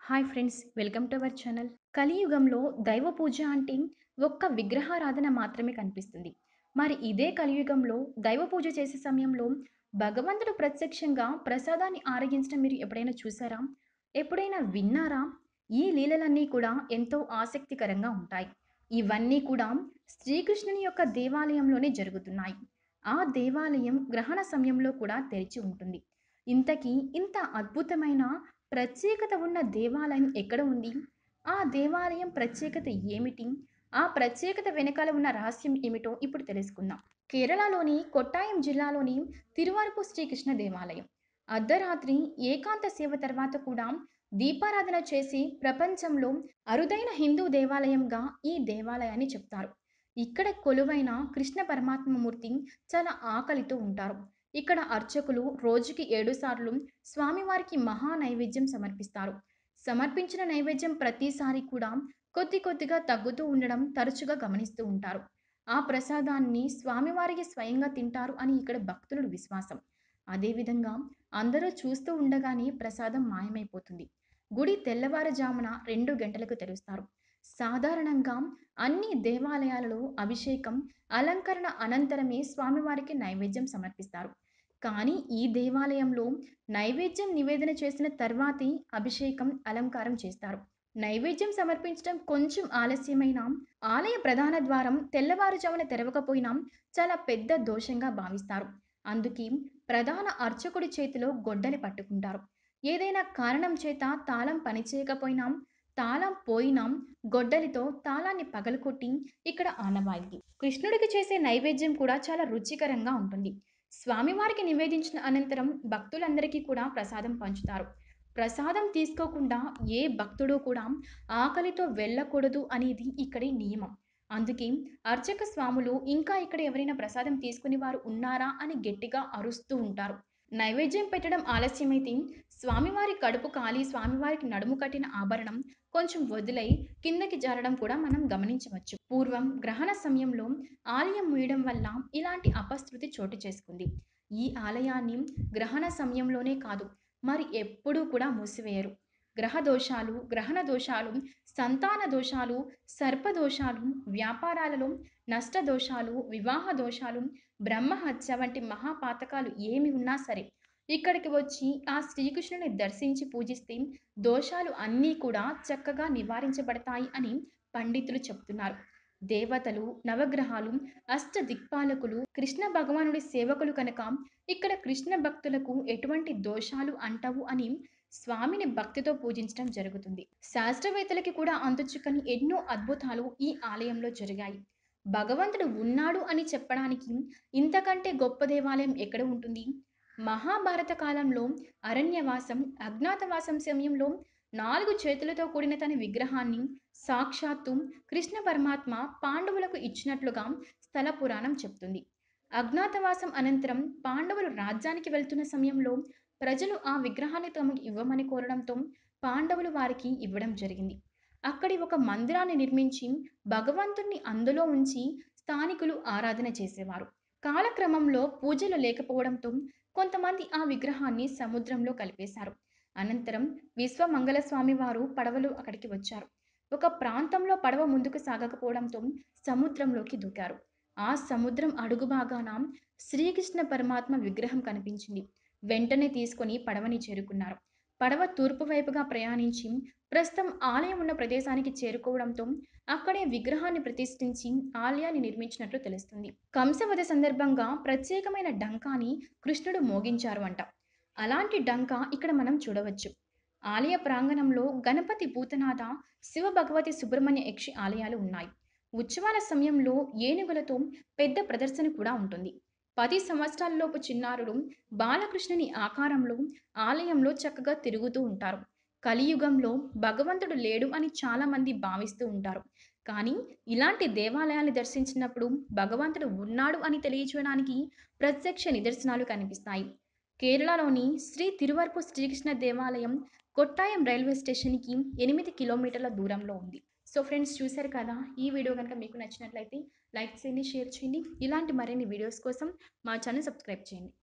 hi friends welcome to our channel కలియుగంలో దైవ పూజ అంటే ఒక్క విగ్రహారాధన మాత్రమే కనిపిస్తుంది మరి ఇదే కలియుగంలో దైవ పూజ చేసే సమయంలో భగవంతుడు ప్రత్యక్షంగా ప్రసాదాన్ని ఆరగించడం మీరు ఎప్పుడైనా చూసారా ఎప్పుడైనా విన్నారా ఈ లీలలన్నీ కూడా ఎంతో ఆసక్తికరంగా ఉంటాయి ఇవన్నీ కూడా శ్రీకృష్ణుని యొక్క దేవాలయంలోనే జరుగుతున్నాయి ఆ దేవాలయం గ్రహణ సమయంలో కూడా తెరిచి ఉంటుంది ఇంతకీ ఇంత అద్భుతమైన ప్రత్యేకత ఉన్న దేవాలయం ఎక్కడ ఉంది ఆ దేవాలయం ప్రత్యేకత ఏమిటి ఆ ప్రత్యేకత వెనకాల ఉన్న రహస్యం ఏమిటో ఇప్పుడు తెలుసుకుందాం కేరళలోని కొట్టాయం జిల్లాలోని తిరువరపు శ్రీకృష్ణ దేవాలయం అర్ధరాత్రి ఏకాంత సేవ తర్వాత కూడా దీపారాధన చేసి ప్రపంచంలో అరుదైన హిందూ దేవాలయంగా ఈ దేవాలయాన్ని చెప్తారు ఇక్కడ కొలువైన కృష్ణ పరమాత్మమూర్తి చాలా ఆకలితో ఉంటారు ఇక్కడ అర్చకులు రోజుకి ఏడు సార్లు స్వామివారికి మహా నైవేద్యం సమర్పిస్తారు సమర్పించిన నైవేద్యం ప్రతిసారి కూడా కొద్ది కొద్దిగా తగ్గుతూ ఉండడం తరచుగా గమనిస్తూ ఉంటారు ఆ ప్రసాదాన్ని స్వామివారికి స్వయంగా తింటారు అని ఇక్కడ భక్తుల విశ్వాసం అదేవిధంగా అందరూ చూస్తూ ఉండగానే ప్రసాదం మాయమైపోతుంది గుడి తెల్లవారుజామున రెండు గంటలకు తెరుస్తారు సాధారణంగా అన్ని దేవాలయాలలో అభిషేకం అలంకరణ అనంతరమే స్వామివారికి నైవేద్యం సమర్పిస్తారు కానీ ఈ దేవాలయంలో నైవేద్యం నివేదన చేసిన తర్వాతే అభిషేకం అలంకారం చేస్తారు నైవేద్యం సమర్పించడం కొంచెం ఆలస్యమైన ఆలయ ప్రధాన ద్వారం తెల్లవారుజామున తెరవకపోయినా చాలా పెద్ద దోషంగా భావిస్తారు అందుకే ప్రధాన అర్చకుడి చేతిలో గొడ్డలి పట్టుకుంటారు ఏదైనా కారణం చేత తాళం పనిచేయకపోయినా తాళం పోయినా గొడ్డలితో తాళాన్ని పగలకొట్టి ఇక్కడ ఆనవాయితీ కృష్ణుడికి చేసే నైవేద్యం కూడా చాలా రుచికరంగా ఉంటుంది స్వామివారికి నివేదించిన అనంతరం భక్తులందరికీ కూడా ప్రసాదం పంచుతారు ప్రసాదం తీసుకోకుండా ఏ భక్తుడు కూడా ఆకలితో వెళ్ళకూడదు అనేది ఇక్కడి నియమం అందుకే అర్చక స్వాములు ఇంకా ఇక్కడ ఎవరైనా ప్రసాదం తీసుకుని వారు ఉన్నారా అని గట్టిగా అరుస్తూ ఉంటారు నైవేద్యం పెట్టడం ఆలస్యమైతే స్వామివారి కడుపు కాలి స్వామివారికి నడుము కట్టిన ఆభరణం కొంచెం వదిలై కిందకి జారడం కూడా మనం గమనించవచ్చు పూర్వం గ్రహణ సమయంలో ఆలయం మూయడం వల్ల ఇలాంటి అపశృతి చోటు చేసుకుంది ఈ ఆలయాన్ని గ్రహణ సమయంలోనే కాదు మరి ఎప్పుడూ కూడా మూసివేయరు గ్రహ దోషాలు గ్రహణ దోషాలు సంతాన దోషాలు సర్పదోషాలు వ్యాపారాలలో నష్ట దోషాలు వివాహ దోషాలు బ్రహ్మహత్య వంటి మహాపాతకాలు ఏమి ఉన్నా సరే ఇక్కడికి వచ్చి ఆ శ్రీకృష్ణుని దర్శించి పూజిస్తే దోషాలు అన్నీ కూడా చక్కగా నివారించబడతాయి అని పండితులు చెప్తున్నారు దేవతలు నవగ్రహాలు అష్ట దిక్పాలకులు కృష్ణ భగవానుడి సేవకులు కనుక ఇక్కడ కృష్ణ భక్తులకు ఎటువంటి దోషాలు అంటవు అని స్వామిని భక్తితో పూజించడం జరుగుతుంది శాస్త్రవేత్తలకి కూడా అంతుచుక్కని ఎన్నో అద్భుతాలు ఈ ఆలయంలో జరిగాయి భగవంతుడు ఉన్నాడు అని చెప్పడానికి ఇంతకంటే గొప్ప దేవాలయం ఎక్కడ ఉంటుంది మహాభారత కాలంలో అరణ్యవాసం అజ్ఞాతవాసం సమయంలో నాలుగు చేతులతో కూడిన తన విగ్రహాన్ని సాక్షాత్తు కృష్ణ పరమాత్మ పాండవులకు ఇచ్చినట్లుగా స్థల పురాణం చెప్తుంది అజ్ఞాతవాసం అనంతరం పాండవులు రాజ్యానికి వెళ్తున్న సమయంలో ప్రజలు ఆ విగ్రహాన్ని తమకు ఇవ్వమని కోరడంతో పాండవులు వారికి ఇవ్వడం జరిగింది అక్కడి ఒక మందిరాన్ని నిర్మించి భగవంతుణ్ణి అందులో ఉంచి స్థానికులు ఆరాధన చేసేవారు కాలక్రమంలో పూజలు లేకపోవడంతో కొంతమంది ఆ విగ్రహాన్ని సముద్రంలో కలిపేశారు అనంతరం విశ్వమంగళ స్వామి వారు పడవలు అక్కడికి వచ్చారు ఒక ప్రాంతంలో పడవ ముందుకు సాగకపోవడంతో సముద్రంలోకి దూకారు ఆ సముద్రం అడుగు భాగాన శ్రీకృష్ణ పరమాత్మ విగ్రహం కనిపించింది వెంటనే తీసుకొని పడవని చేరుకున్నారు పడవ తూర్పు వైపుగా ప్రయాణించి ప్రస్తుతం ఆలయం ఉన్న ప్రదేశానికి చేరుకోవడంతో అక్కడే విగ్రహాన్ని ప్రతిష్ఠించి ఆలయాన్ని నిర్మించినట్లు తెలుస్తుంది కంసవధ సందర్భంగా ప్రత్యేకమైన డంకాని కృష్ణుడు మోగించారు అంట అలాంటి డంక ఇక్కడ మనం చూడవచ్చు ఆలయ ప్రాంగణంలో గణపతి భూతనాథ శివ భగవతి సుబ్రహ్మణ్య యక్షి ఆలయాలు ఉన్నాయి ఉత్సవాల సమయంలో ఏనుగులతో పెద్ద ప్రదర్శన కూడా ఉంటుంది పది సంవత్సరాలలోపు చిన్నారులు బాలకృష్ణుని ఆకారంలో ఆలయంలో చక్కగా తిరుగుతూ ఉంటారు కలియుగంలో భగవంతుడు లేడు అని చాలామంది భావిస్తూ ఉంటారు కానీ ఇలాంటి దేవాలయాన్ని దర్శించినప్పుడు భగవంతుడు ఉన్నాడు అని తెలియచేయడానికి ప్రత్యక్ష నిదర్శనాలు కనిపిస్తాయి కేరళలోని శ్రీ తిరువరపు శ్రీకృష్ణ దేవాలయం కొట్టాయం రైల్వే స్టేషన్కి ఎనిమిది కిలోమీటర్ల దూరంలో ఉంది సో ఫ్రెండ్స్ చూశారు కదా ఈ వీడియో కనుక మీకు నచ్చినట్లయితే లైక్ చేయండి షేర్ చేయండి ఇలాంటి మరిన్ని వీడియోస్ కోసం మా ఛానల్ సబ్స్క్రైబ్ చేయండి